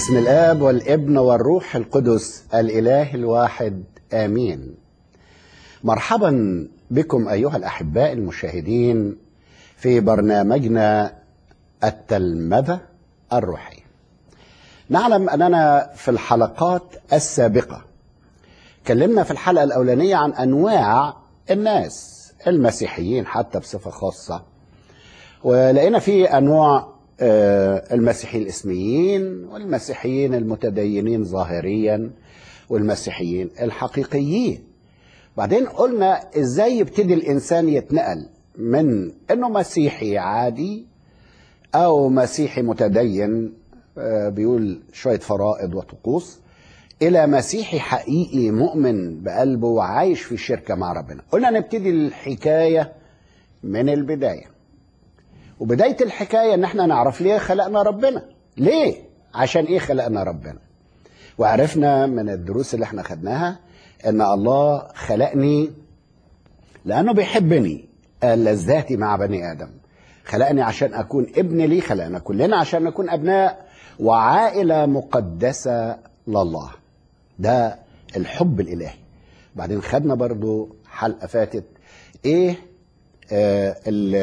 بسم الاب والابن والروح القدس الاله الواحد امين مرحبا بكم ايها الاحباء المشاهدين في برنامجنا التلمذه الروحيه نعلم اننا في الحلقات السابقه اتكلمنا في الحلقه الاولانيه عن انواع الناس المسيحيين حتى بصفه خاصه ولقينا في انواع المسيحيين الاسميين والمسيحيين المتدينين ظاهريا والمسيحيين الحقيقيين بعدين قلنا ازاي يبتدي الانسان يتنقل من انه مسيحي عادي او مسيحي متدين بيقول شويه فرائض وطقوس الى مسيحي حقيقي مؤمن بقلبه وعايش في شركه مع ربنا قلنا نبتدي الحكايه من البدايه وبدايه الحكايه ان احنا نعرف ليه خلقنا ربنا ليه عشان ايه خلقنا ربنا وعرفنا من الدروس اللي احنا خدناها ان الله خلقني لانه بيحبني لذاتي مع بني ادم خلقني عشان اكون ابن ليه خلقنا كلنا عشان نكون ابناء وعائله مقدسه لله ده الحب الالهي بعدين خدنا برضو حلقه فاتت ايه آه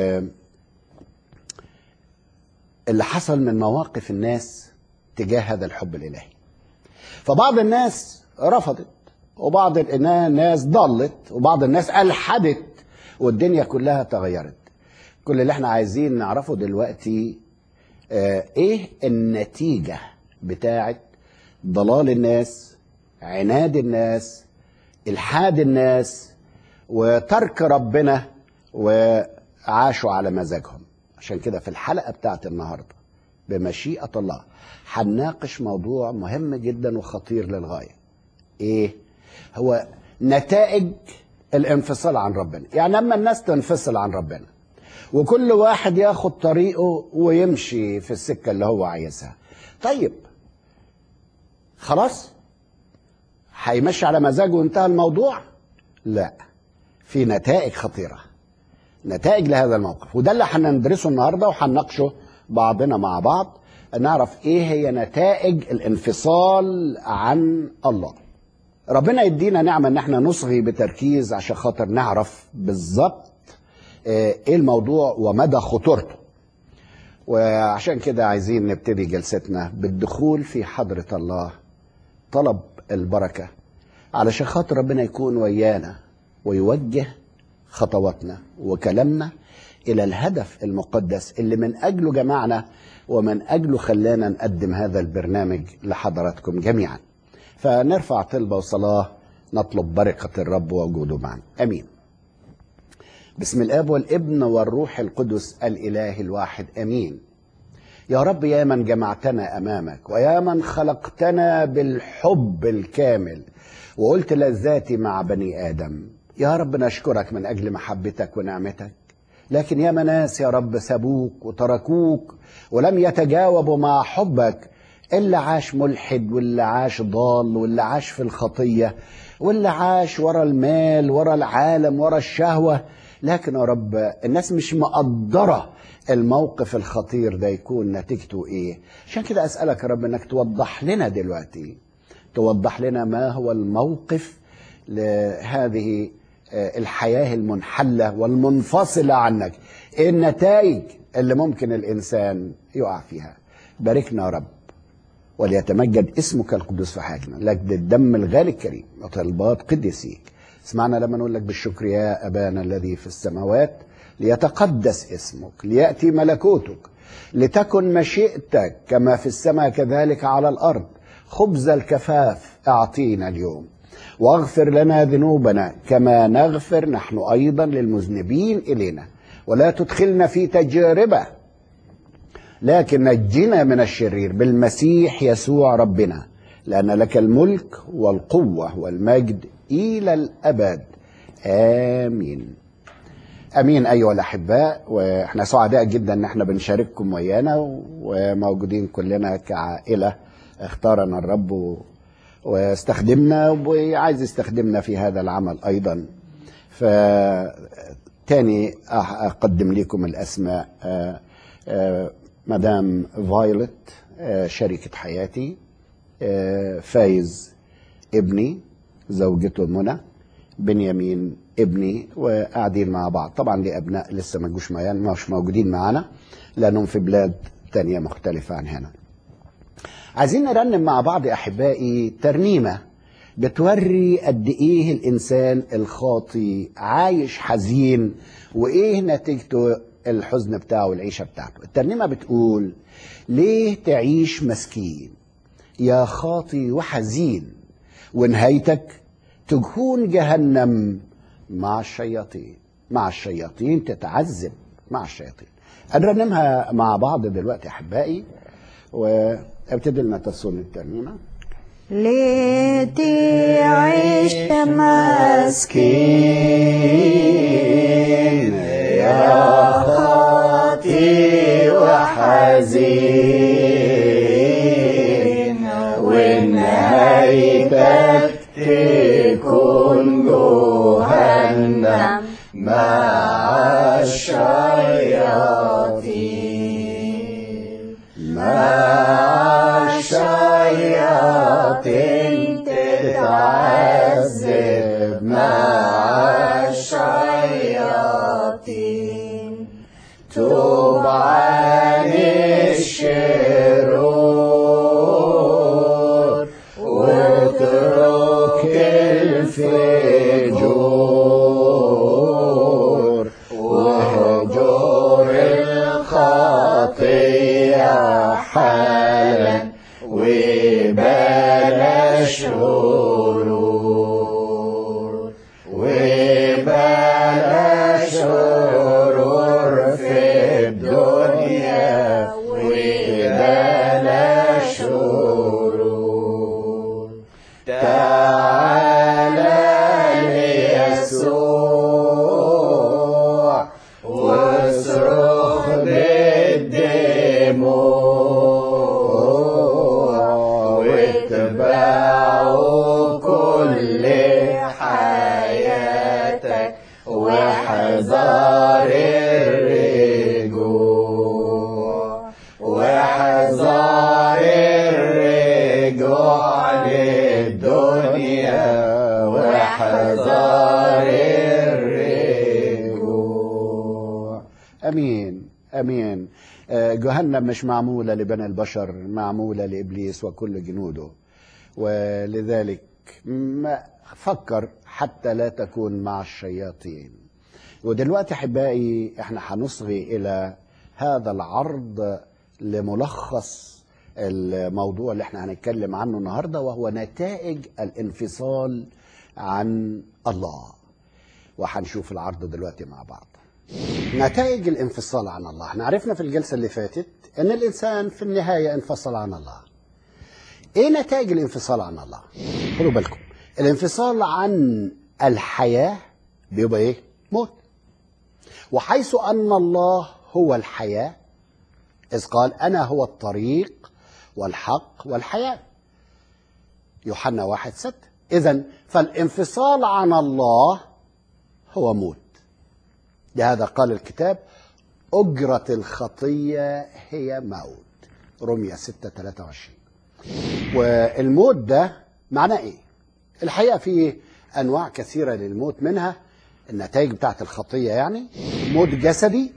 اللي حصل من مواقف الناس تجاه هذا الحب الالهي فبعض الناس رفضت وبعض الناس ضلت وبعض الناس الحدت والدنيا كلها تغيرت كل اللي احنا عايزين نعرفه دلوقتي اه ايه النتيجه بتاعه ضلال الناس عناد الناس الحاد الناس وترك ربنا وعاشوا على مزاجهم عشان كده في الحلقه بتاعت النهارده بمشيئه الله هنناقش موضوع مهم جدا وخطير للغايه ايه هو نتائج الانفصال عن ربنا يعني لما الناس تنفصل عن ربنا وكل واحد ياخد طريقه ويمشي في السكه اللي هو عايزها طيب خلاص هيمشي على مزاجه وانتهى الموضوع لا في نتائج خطيره نتائج لهذا الموقف وده اللي هندرسه النهارده وهنناقشه بعضنا مع بعض نعرف ايه هي نتائج الانفصال عن الله ربنا يدينا نعمة ان احنا نصغي بتركيز عشان خاطر نعرف بالظبط ايه الموضوع ومدى خطورته وعشان كده عايزين نبتدي جلستنا بالدخول في حضرة الله طلب البركة علشان خاطر ربنا يكون ويانا ويوجه خطواتنا وكلامنا الى الهدف المقدس اللي من اجله جمعنا ومن اجله خلانا نقدم هذا البرنامج لحضراتكم جميعا فنرفع طلبه وصلاه نطلب بركه الرب ووجوده معنا امين بسم الاب والابن والروح القدس الاله الواحد امين يا رب يا من جمعتنا امامك ويا من خلقتنا بالحب الكامل وقلت لذاتي مع بني ادم يا رب نشكرك من اجل محبتك ونعمتك لكن يا مناس يا رب سابوك وتركوك ولم يتجاوبوا مع حبك اللي عاش ملحد واللي عاش ضال واللي عاش في الخطيه واللي عاش ورا المال ورا العالم ورا الشهوه لكن يا رب الناس مش مقدره الموقف الخطير ده يكون نتيجته ايه عشان كده اسالك يا رب انك توضح لنا دلوقتي توضح لنا ما هو الموقف لهذه الحياة المنحلة والمنفصلة عنك إيه النتائج اللي ممكن الإنسان يقع فيها باركنا يا رب وليتمجد اسمك القدوس في حياتنا لك الدم الغالي الكريم وطلبات قدسيك اسمعنا لما نقول لك بالشكر يا أبانا الذي في السماوات ليتقدس اسمك ليأتي ملكوتك لتكن مشيئتك كما في السماء كذلك على الأرض خبز الكفاف أعطينا اليوم واغفر لنا ذنوبنا كما نغفر نحن ايضا للمذنبين الينا ولا تدخلنا في تجربه لكن نجنا من الشرير بالمسيح يسوع ربنا لان لك الملك والقوه والمجد الى الابد امين امين ايها الاحباء واحنا سعداء جدا ان احنا بنشارككم ويانا وموجودين كلنا كعائله اختارنا الرب واستخدمنا وعايز يستخدمنا في هذا العمل ايضا فتاني اقدم لكم الاسماء مدام فايلت شريكة حياتي آه، فايز ابني زوجته منى بنيامين ابني وقاعدين مع بعض طبعا لي ابناء لسه ما جوش معانا مش موجودين معانا لانهم في بلاد تانية مختلفة عن هنا عايزين نرنم مع بعض يا احبائي ترنيمه بتوري قد ايه الانسان الخاطي عايش حزين وايه نتيجته الحزن بتاعه والعيشه بتاعته الترنيمه بتقول ليه تعيش مسكين يا خاطي وحزين ونهايتك تكون جهنم مع الشياطين مع الشياطين تتعذب مع الشياطين نرنمها مع بعض دلوقتي يا احبائي وابتدي لنا تصون الترنيمه ليه تعيش مسكين يا خاطي وحزين ونهايتك تكون جهنم مع الشياطين مع الشياطين تتعذب مع الشياطين توب عن الشرور واترك الفجور وهجور الخطية حالا وبلاش غرور وبلاش غرور في الدنيا وبلاش غرور تعالى ليسوع واصرخ بالدموع واتبعه كل حياتك واحذر الرجوع واحذر الرجوع للدنيا واحذر الرجوع امين امين آه، جهنم مش معموله لبني البشر معموله لابليس وكل جنوده ولذلك ما فكر حتى لا تكون مع الشياطين ودلوقتي احبائي احنا هنصغي الى هذا العرض لملخص الموضوع اللي احنا هنتكلم عنه النهارده وهو نتائج الانفصال عن الله وهنشوف العرض دلوقتي مع بعض نتائج الانفصال عن الله احنا عرفنا في الجلسة اللي فاتت ان الانسان في النهاية انفصل عن الله ايه نتائج الانفصال عن الله خدوا بالكم الانفصال عن الحياة بيبقى ايه موت وحيث ان الله هو الحياة اذ قال انا هو الطريق والحق والحياة يوحنا واحد ستة اذا فالانفصال عن الله هو موت لهذا قال الكتاب أجرة الخطية هي موت رمية 6 23 والموت ده معناه ايه الحقيقة في أنواع كثيرة للموت منها النتائج بتاعت الخطية يعني موت جسدي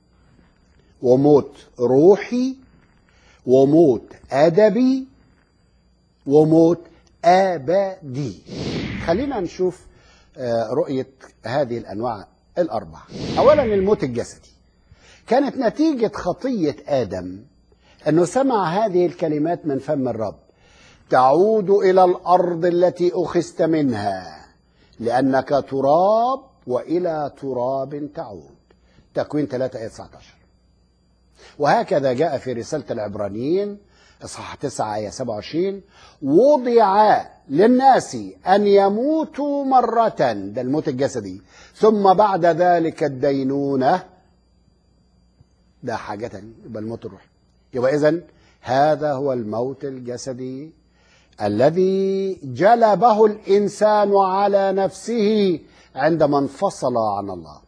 وموت روحي وموت أدبي وموت أبدي خلينا نشوف آه، رؤية هذه الأنواع الأربعة أولا الموت الجسدي كانت نتيجة خطية آدم أنه سمع هذه الكلمات من فم الرب تعود إلى الأرض التي أخذت منها لأنك تراب وإلى تراب تعود تكوين 3 آية 19 وهكذا جاء في رسالة العبرانيين اصحاح 9 آية 27 وضع للناس أن يموتوا مرة ده الموت الجسدي ثم بعد ذلك الدينونة ده حاجة تانية يبقى الموت الروحي يبقى إذن هذا هو الموت الجسدي الذي جلبه الإنسان على نفسه عندما انفصل عن الله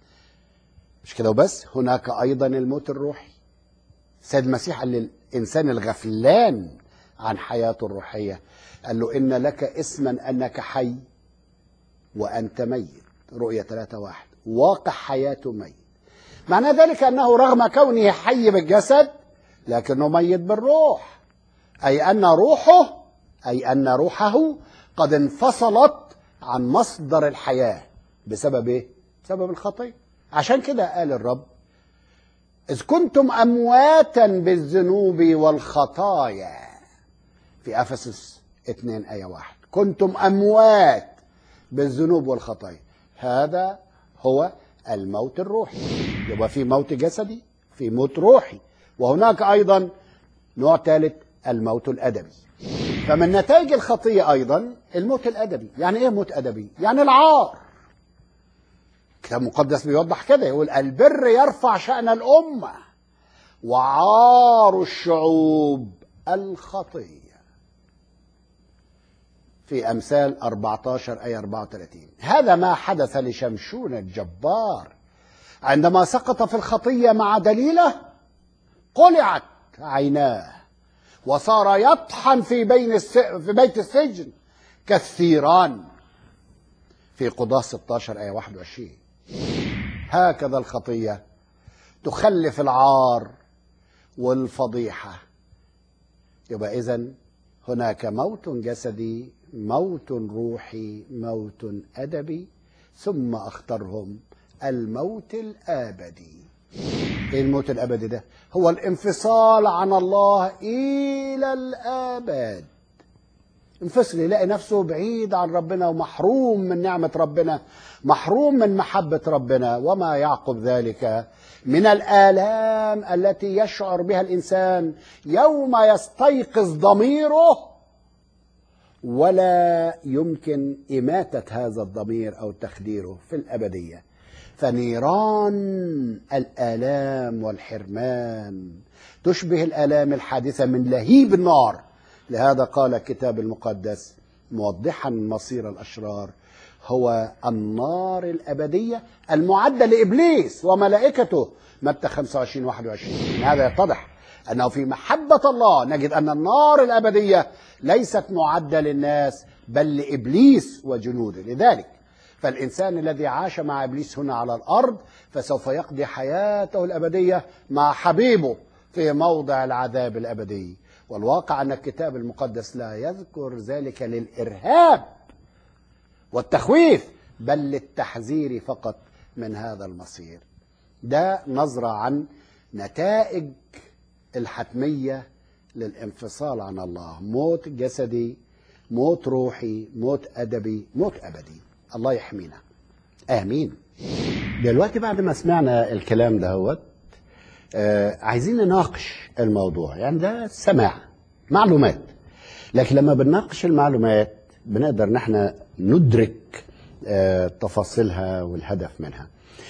مش كده وبس هناك أيضا الموت الروحي سيد المسيح قال للإنسان الغفلان عن حياته الروحية قال له إن لك اسما أنك حي وأنت ميت رؤية 3 واحد واقع حياته ميت معنى ذلك أنه رغم كونه حي بالجسد لكنه ميت بالروح أي أن روحه أي أن روحه قد انفصلت عن مصدر الحياة بسبب إيه؟ بسبب الخطية عشان كده قال الرب إذ كنتم أمواتا بالذنوب والخطايا في أفسس 2 آية واحد كنتم أموات بالذنوب والخطايا هذا هو الموت الروحي يبقى في موت جسدي في موت روحي وهناك أيضا نوع ثالث الموت الأدبي فمن نتائج الخطية أيضا الموت الأدبي يعني إيه موت أدبي؟ يعني العار الكتاب المقدس بيوضح كده يقول البر يرفع شأن الأمة وعار الشعوب الخطية في أمثال 14 أي 34 هذا ما حدث لشمشون الجبار عندما سقط في الخطية مع دليله قلعت عيناه وصار يطحن في بين الس... في بيت السجن كالثيران في قضاة 16 آية 21 هكذا الخطية تخلف العار والفضيحة يبقى إذن هناك موت جسدي موت روحي موت أدبي ثم أخترهم الموت الآبدي ايه الموت الابدي ده هو الانفصال عن الله الى الابد انفصل يلاقي نفسه بعيد عن ربنا ومحروم من نعمة ربنا محروم من محبة ربنا وما يعقب ذلك من الآلام التي يشعر بها الإنسان يوم يستيقظ ضميره ولا يمكن إماتة هذا الضمير أو تخديره في الأبدية فنيران الآلام والحرمان تشبه الآلام الحادثة من لهيب النار لهذا قال الكتاب المقدس موضحا مصير الأشرار هو النار الأبدية المعدة لإبليس وملائكته متى 25 21 من هذا يتضح أنه في محبة الله نجد أن النار الأبدية ليست معدة للناس بل لإبليس وجنوده لذلك فالإنسان الذي عاش مع إبليس هنا على الأرض فسوف يقضي حياته الأبدية مع حبيبه في موضع العذاب الأبدي والواقع أن الكتاب المقدس لا يذكر ذلك للإرهاب والتخويف بل للتحذير فقط من هذا المصير ده نظرة عن نتائج الحتمية للانفصال عن الله موت جسدي موت روحي موت أدبي موت أبدي الله يحمينا آمين دلوقتي بعد ما سمعنا الكلام دهوت آه عايزين نناقش الموضوع يعني ده سماع معلومات لكن لما بنناقش المعلومات بنقدر نحن ندرك آه تفاصيلها والهدف منها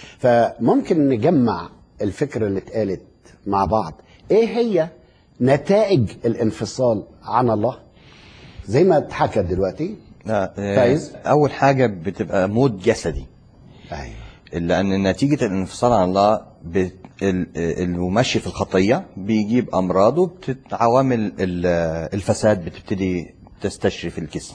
فممكن نجمع الفكرة اللي اتقالت مع بعض ايه هي نتائج الانفصال عن الله زي ما اتحكى دلوقتي لا آه، فايز؟ اول حاجه بتبقى موت جسدي ايوه لان نتيجه الانفصال عن الله بت- ال- اللي ماشي في الخطيه بيجيب امراض وعوامل الفساد بتبتدي تستشرف الجسم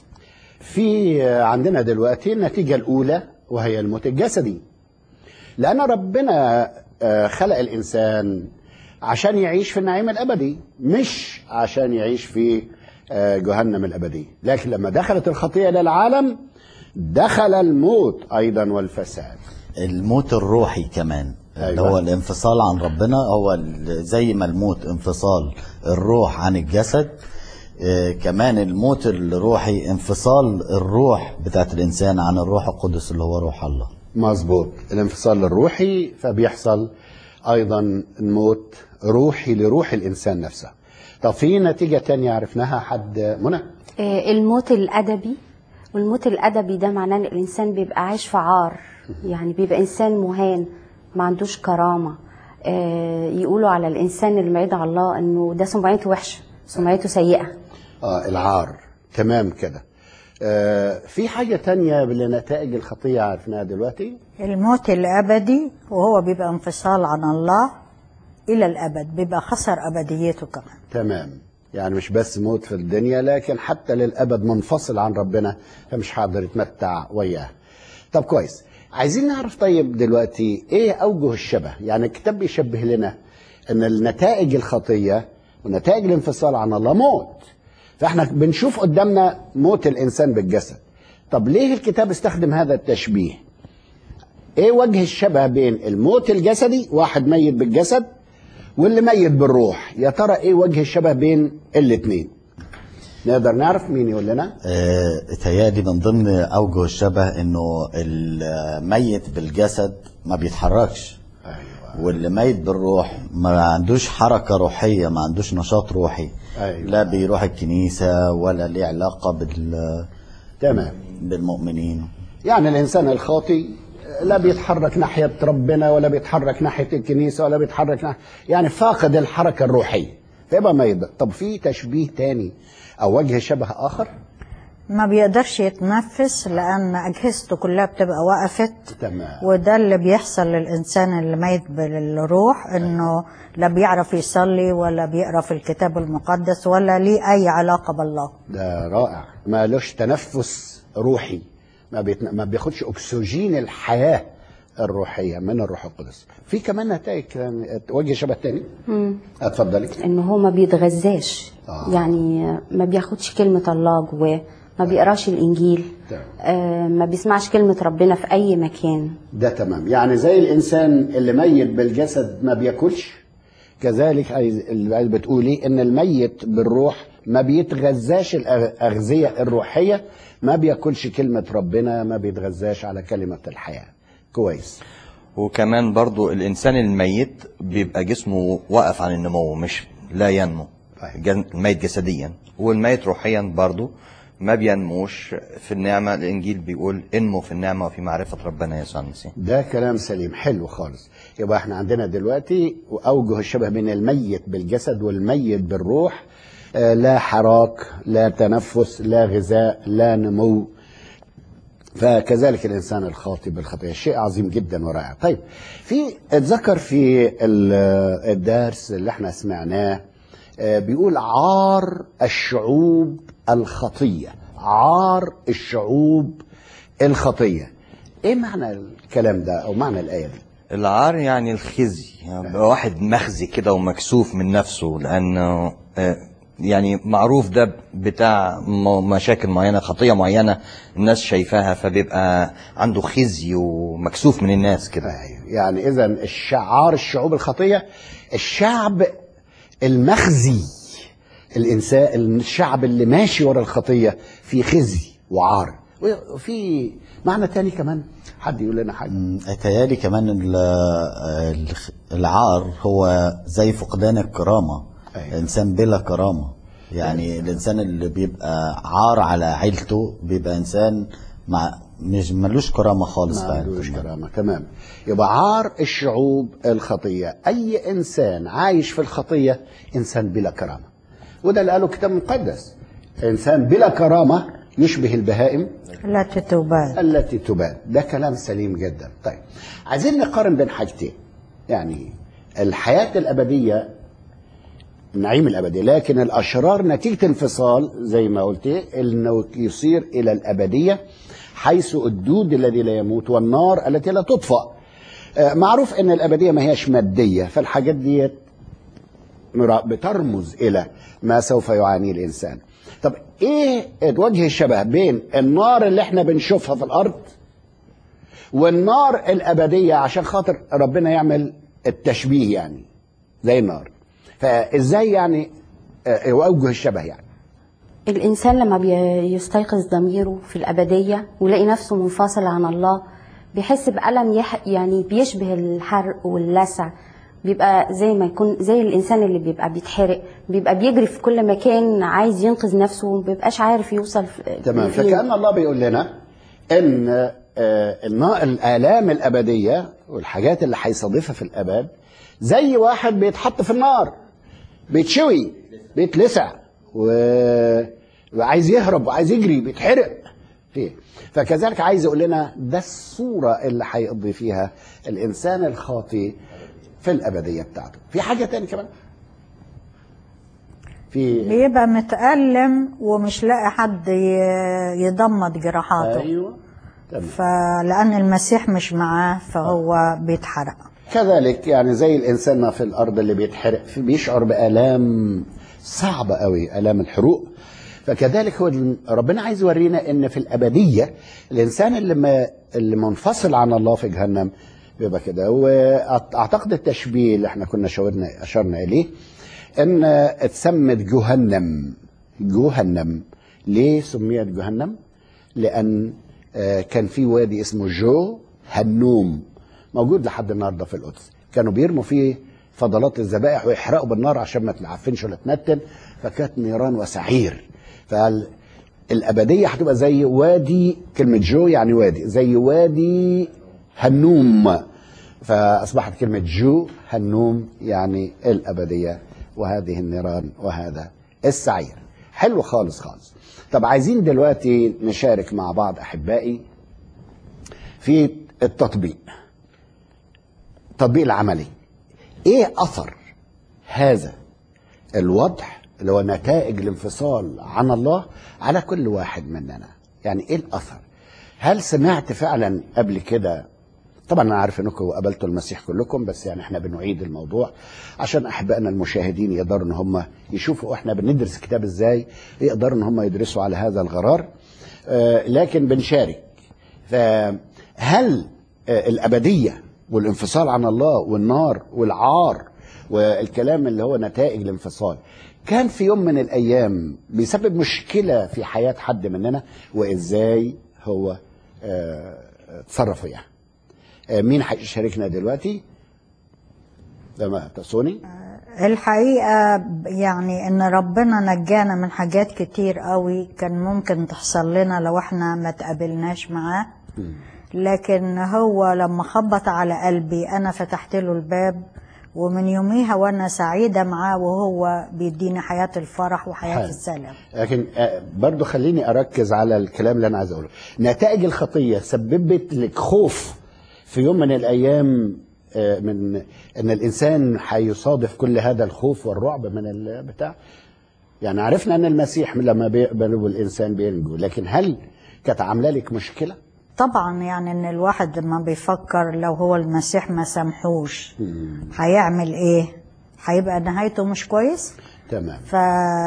في عندنا دلوقتي النتيجة الأولى وهي الموت الجسدي لأن ربنا آه، خلق الإنسان عشان يعيش في النعيم الأبدي مش عشان يعيش في آه، جهنم الأبدي لكن لما دخلت الخطيئة إلى العالم دخل الموت أيضا والفساد الموت الروحي كمان اللي أيوة. هو الانفصال عن ربنا هو ال- زي ما الموت انفصال الروح عن الجسد آه، كمان الموت الروحي انفصال الروح بتاعت الانسان عن الروح القدس اللي هو روح الله مظبوط الانفصال الروحي فبيحصل أيضا موت روحي لروح الإنسان نفسه طب في نتيجة تانية عرفناها حد منى آه، الموت الأدبي والموت الأدبي ده معناه إن الإنسان بيبقى عايش في عار يعني بيبقى إنسان مهان ما عندوش كرامة آه، يقولوا على الإنسان اللي بعيد عن الله إنه ده سمعته وحشة سمعته سيئة آه العار تمام كده آه في حاجة تانية لنتائج الخطية عرفناها دلوقتي الموت الأبدي وهو بيبقى انفصال عن الله إلى الأبد بيبقى خسر أبديته كمان تمام يعني مش بس موت في الدنيا لكن حتى للابد منفصل عن ربنا فمش هقدر يتمتع وياه طب كويس عايزين نعرف طيب دلوقتي ايه اوجه الشبه يعني الكتاب بيشبه لنا ان النتائج الخطيه ونتائج الانفصال عن الله موت فاحنا بنشوف قدامنا موت الانسان بالجسد طب ليه الكتاب استخدم هذا التشبيه ايه وجه الشبه بين الموت الجسدي واحد ميت بالجسد واللي ميت بالروح يا ترى ايه وجه الشبه بين الاثنين نقدر نعرف مين يقول لنا آه، تهيألي من ضمن أوجه الشبه إنه الميت بالجسد ما بيتحركش ايوه واللي ميت بالروح ما عندوش حركة روحية ما عندوش نشاط روحي أيوة. لا بيروح الكنيسة ولا ليه علاقة بال تمام بالمؤمنين يعني الانسان الخاطي لا بيتحرك ناحيه ربنا ولا بيتحرك ناحيه الكنيسه ولا بيتحرك ناحية يعني فاقد الحركه الروحيه فيبقى ميت طب في تشبيه تاني او وجه شبه اخر ما بيقدرش يتنفس لان اجهزته كلها بتبقى وقفت تمام وده اللي بيحصل للانسان اللي ميت بالروح انه لا بيعرف يصلي ولا بيقرا في الكتاب المقدس ولا ليه اي علاقه بالله ده رائع ما لوش تنفس روحي ما, بيتن... ما بياخدش اكسجين الحياه الروحيه من الروح القدس في كمان نتائج كان- وجه شبه تاني اتفضلي ان هو ما بيتغذاش آه. يعني ما بياخدش كلمة الله جواه ما بيقراش الانجيل تمام. آه ما بيسمعش كلمة ربنا في اي مكان ده تمام يعني زي الانسان اللي ميت بالجسد ما بياكلش كذلك عايز اللي عايز بتقولي ان الميت بالروح ما بيتغذاش الاغذيه الروحيه ما بياكلش كلمه ربنا ما بيتغذاش على كلمه الحياه كويس وكمان برضو الانسان الميت بيبقى جسمه واقف عن النمو مش لا ينمو طيب. جن- الميت جسديا والميت روحيا برضو ما بينموش في النعمة الإنجيل بيقول انمو في النعمة وفي معرفة ربنا يسوع المسيح ده كلام سليم حلو خالص يبقى احنا عندنا دلوقتي اوجه الشبه بين الميت بالجسد والميت بالروح آه، لا حراك لا تنفس لا غذاء لا نمو فكذلك الانسان الخاطئ بالخطيه شيء عظيم جدا ورائع طيب في اتذكر في ال- الدرس اللي احنا سمعناه آه، بيقول عار الشعوب الخطيه عار الشعوب الخطيه ايه معنى الكلام ده او معنى الايه دي العار يعني الخزي يعني بيبقى واحد مخزي كده ومكسوف من نفسه لأنه آه، يعني معروف ده بتاع م- مشاكل معينة خطية معينة الناس شايفاها فبيبقى عنده خزي ومكسوف من الناس كده أيوة. يعني اذا الشعار الشعوب الخطيه الشعب المخزي الانسان الشعب اللي ماشي ورا الخطيه في خزي وعار وفي معنى تاني كمان حد يقول لنا حاجه مم، تهيألي كمان ال- الخ- العار هو زي فقدان الكرامة أيوة. إنسان بلا كرامة يعني الإنسان اللي بيبقى عار على عيلته بيبقى إنسان مع مش ملوش كرامة خالص ما في عندوش عيلته. كرامه تمام يبقى عار الشعوب الخطيه اي انسان عايش في الخطيه انسان بلا كرامه وده اللي قاله الكتاب المقدس انسان بلا كرامه يشبه البهائم لا تتوبان التي تبان ده كلام سليم جدا طيب عايزين نقارن بين حاجتين يعني الحياة الأبدية النعيم الأبدي لكن الأشرار نتيجة انفصال زي ما قلت إنه يصير إلى الأبدية حيث الدود الذي لا يموت والنار التي لا تطفأ آه، معروف ان الابديه ما هيش ماديه فالحاجات ديت مرا- بترمز الى ما سوف يعانيه الانسان طب ايه وجه الشبه بين النار اللي احنا بنشوفها في الارض والنار الابديه عشان خاطر ربنا يعمل التشبيه يعني زي النار فازاي يعني آه، اوجه الشبه يعني الإنسان لما بيستيقظ ضميره في الأبدية ويلاقي نفسه منفصل عن الله بيحس بألم يح يعني بيشبه الحرق واللسع بيبقى زي ما يكون زي الإنسان اللي بيبقى بيتحرق بيبقى بيجري في كل مكان عايز ينقذ نفسه ومبيبقاش عارف يوصل في تمام فين. فكأن الله بيقول لنا ان آه، النا- الآلام الأبدية والحاجات اللي هيصادفها في الأبد زي واحد بيتحط في النار بيتشوي بيتلسع و- وعايز يهرب وعايز يجري بيتحرق فيه فكذلك عايز يقول لنا ده الصورة اللي هيقضي فيها الإنسان الخاطي في الأبدية بتاعته في حاجة تاني كمان في بيبقى متألم ومش لاقي حد ي- يضمد جراحاته ايوه تمام فلأن المسيح مش معاه فهو بيتحرق كذلك يعني زي الانسان ما في الارض اللي بيتحرق في بيشعر بالام صعبه قوي الام الحروق فكذلك هو ال- ربنا عايز يورينا ان في الابديه الانسان اللي ما اللي منفصل عن الله في جهنم بيبقى كده واعتقد التشبيه اللي احنا كنا شاورنا اشرنا اليه ان اتسمت جهنم جهنم ليه سميت جهنم؟ لان آه، كان في وادي اسمه جو هنوم موجود لحد النهارده في القدس كانوا بيرموا فيه فضلات الذبائح ويحرقوا بالنار عشان ما تلعفنش ولا تنتن فكانت نيران وسعير فالابديه هتبقى زي وادي كلمه جو يعني وادي زي وادي هنوم فاصبحت كلمه جو هنوم يعني الابديه وهذه النيران وهذا السعير حلو خالص خالص طب عايزين دلوقتي نشارك مع بعض احبائي في التطبيق التطبيق العملي ايه اثر هذا الوضع اللي هو نتائج الانفصال عن الله على كل واحد مننا يعني ايه الاثر هل سمعت فعلا قبل كده طبعا انا عارف انكم قابلتوا المسيح كلكم بس يعني احنا بنعيد الموضوع عشان احبائنا المشاهدين يقدروا ان هم يشوفوا احنا بندرس الكتاب ازاي يقدروا ان هم يدرسوا على هذا الغرار آه لكن بنشارك فهل آه الابديه والانفصال عن الله والنار والعار والكلام اللي هو نتائج الانفصال كان في يوم من الايام بيسبب مشكله في حياه حد مننا وازاي هو آه، اتصرف فيها آه، مين هيشاركنا دلوقتي تمام سوني الحقيقة يعني ان ربنا نجانا من حاجات كتير قوي كان ممكن تحصل لنا لو احنا ما تقابلناش معاه لكن هو لما خبط على قلبي انا فتحت له الباب ومن يوميها وانا سعيدة معاه وهو بيديني حياة الفرح وحياة حلو. السلام لكن آه، برضو خليني اركز على الكلام اللي انا عايز اقوله نتائج الخطيه سببت لك خوف في يوم من الايام آه، من ان الانسان هيصادف كل هذا الخوف والرعب من البتاع يعني عرفنا ان المسيح لما بيقبل والانسان بينجو لكن هل كانت عامله لك مشكله طبعا يعني ان الواحد لما بيفكر لو هو المسيح ما سامحوش هيعمل ايه هيبقى نهايته مش كويس تمام ف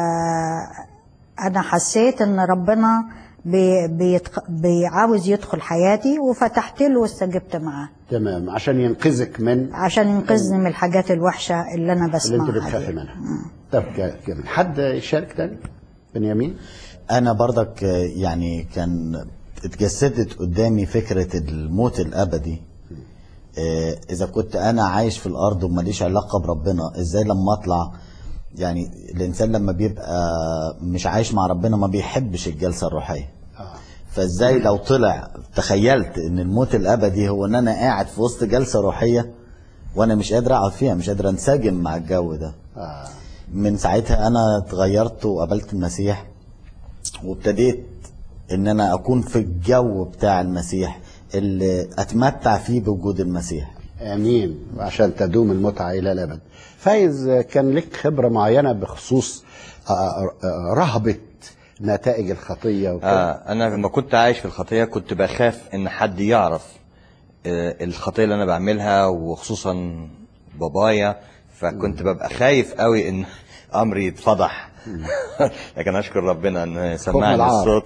انا حسيت ان ربنا بي بيتق... بيعاوز يدخل حياتي وفتحت له واستجبت معاه تمام عشان ينقذك من عشان ينقذني من الحاجات الوحشه اللي انا اللي انت بسمعها بتخافي دي. منها طب ك- كمل حد يشارك تاني بنيامين انا برضك آه، يعني كان اتجسدت قدامي فكرة الموت الابدي آه، اذا كنت انا عايش في الارض وماليش علاقة بربنا ازاي لما اطلع يعني الانسان لما بيبقى مش عايش مع ربنا ما بيحبش الجلسة الروحية فازاي لو طلع تخيلت ان الموت الابدي هو ان انا قاعد في وسط جلسة روحية وانا مش قادر اقعد فيها مش قادر انسجم مع الجو ده آه. من ساعتها انا اتغيرت وقابلت المسيح وابتديت ان انا اكون في الجو بتاع المسيح اللي اتمتع فيه بوجود المسيح امين وعشان تدوم المتعه الى الابد فايز كان لك خبره معينه بخصوص آه، آه، آه، رهبه نتائج الخطيه وكده آه انا لما كنت عايش في الخطيه كنت بخاف ان حد يعرف آه الخطيه اللي انا بعملها وخصوصا بابايا فكنت ببقى خايف قوي ان امري يتفضح لكن اشكر ربنا ان سمعني العار. الصوت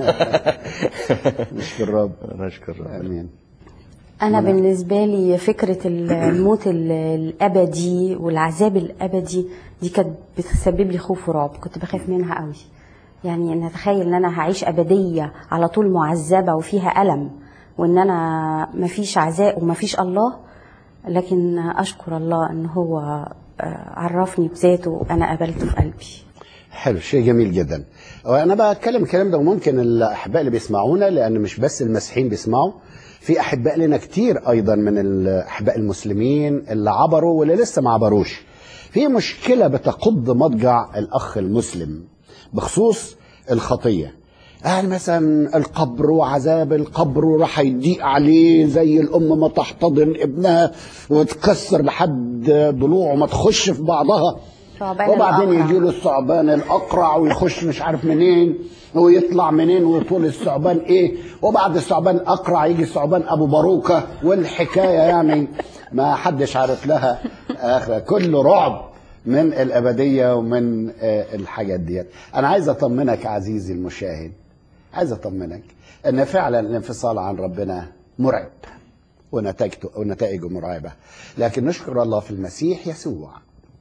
نشكر الرب نشكر ربنا امين انا بالنسبه لي فكره الموت ال- الابدي والعذاب الابدي دي كانت بتسبب لي خوف ورعب كنت بخاف منها قوي يعني ان اتخيل ان انا هعيش ابديه على طول معذبه وفيها الم وان انا مفيش عزاء ومفيش الله لكن اشكر الله ان هو آه، عرفني بذاته وانا قبلته في قلبي حلو شيء جميل جدا وانا بتكلم الكلام ده وممكن الاحباء اللي بيسمعونا لان مش بس المسيحيين بيسمعوا في احباء لنا كتير ايضا من الاحباء المسلمين اللي عبروا واللي لسه ما عبروش في مشكله بتقض مضجع الاخ المسلم بخصوص الخطيه قال مثلا القبر وعذاب القبر وراح يضيق عليه زي الام ما تحتضن ابنها وتكسر لحد ضلوعه ما تخش في بعضها ثعبان وبعدين الأقرع. يجي له الثعبان الاقرع ويخش مش عارف منين ويطلع منين وطول الثعبان ايه وبعد الثعبان الاقرع يجي الثعبان ابو باروكه والحكايه يعني ما حدش عارف لها اخر كله رعب من الابديه ومن آه، الحاجات ديت انا عايز اطمنك عزيزي المشاهد عايز اطمنك ان فعلا الانفصال عن ربنا مرعب ونتائجه ونتائجه مرعبه لكن نشكر الله في المسيح يسوع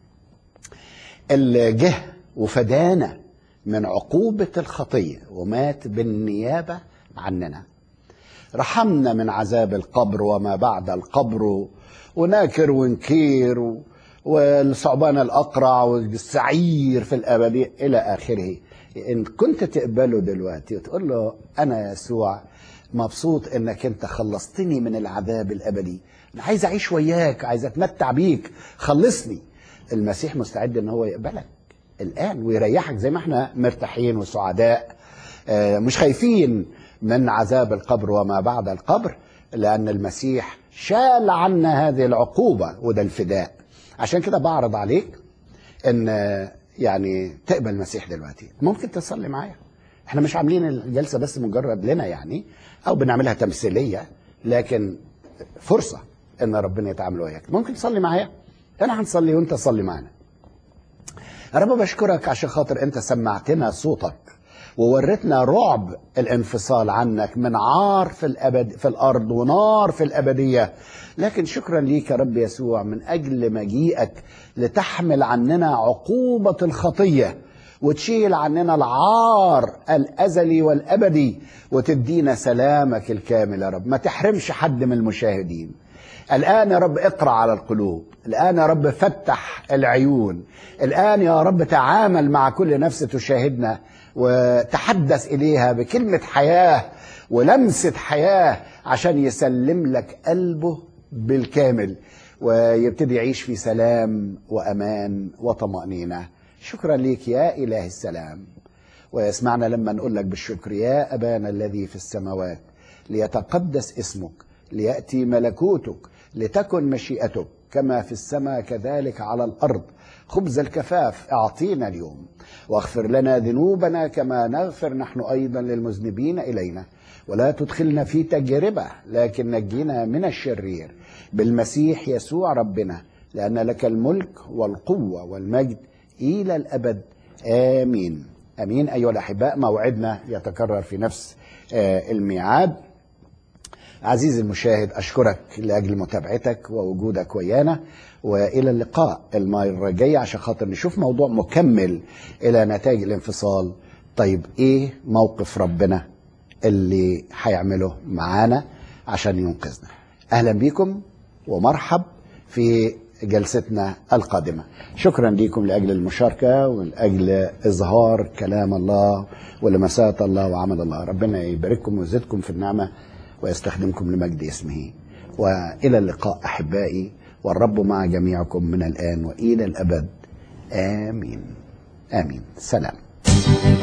اللي جه وفدانا من عقوبة الخطية ومات بالنيابة عننا رحمنا من عذاب القبر وما بعد القبر وناكر ونكير و- والثعبان الأقرع والسعير في الأبدية إلى آخره إن كنت تقبله دلوقتي وتقول له أنا يسوع مبسوط إنك أنت خلصتني من العذاب الأبدي أنا عايز أعيش وياك عايز أتمتع بيك خلصني المسيح مستعد إن هو يقبلك الآن ويريحك زي ما احنا مرتاحين وسعداء آه، مش خايفين من عذاب القبر وما بعد القبر لأن المسيح شال عنا هذه العقوبة وده الفداء عشان كده بعرض عليك ان آه، يعني تقبل المسيح دلوقتي ممكن تصلي معايا احنا مش عاملين الجلسة بس مجرد لنا يعني او بنعملها تمثيلية لكن فرصة ان ربنا يتعامل وياك ممكن تصلي معايا انا هنصلي وانت صلي معانا يا رب بشكرك عشان خاطر انت سمعتنا صوتك ووريتنا رعب الانفصال عنك من عار في الابد في الارض ونار في الابديه لكن شكرا ليك يا رب يسوع من اجل مجيئك لتحمل عننا عقوبه الخطيه وتشيل عننا العار الازلي والابدي وتدينا سلامك الكامل يا رب ما تحرمش حد من المشاهدين الآن يا رب اقرأ على القلوب الآن يا رب فتح العيون الآن يا رب تعامل مع كل نفس تشاهدنا وتحدث إليها بكلمة حياة ولمسة حياة عشان يسلم لك قلبه بالكامل ويبتدي يعيش في سلام وأمان وطمأنينة شكرا ليك يا إله السلام ويسمعنا لما نقول لك بالشكر يا أبانا الذي في السماوات ليتقدس اسمك ليأتي ملكوتك لتكن مشيئتك كما في السماء كذلك على الأرض خبز الكفاف أعطينا اليوم واغفر لنا ذنوبنا كما نغفر نحن أيضا للمذنبين إلينا ولا تدخلنا في تجربة لكن نجينا من الشرير بالمسيح يسوع ربنا لأن لك الملك والقوة والمجد إلى الأبد آمين امين ايها الاحباء موعدنا يتكرر في نفس آه، الميعاد عزيزي المشاهد اشكرك لاجل متابعتك ووجودك ويانا والى اللقاء المره الجايه عشان خاطر نشوف موضوع مكمل الى نتائج الانفصال طيب ايه موقف ربنا اللي هيعمله معانا عشان ينقذنا اهلا بيكم ومرحب في جلستنا القادمة شكرا لكم لأجل المشاركة ولأجل إظهار كلام الله ولمسات الله وعمل الله ربنا يبارككم ويزدكم في النعمة ويستخدمكم لمجد اسمه وإلى اللقاء أحبائي والرب مع جميعكم من الآن وإلى الأبد آمين آمين سلام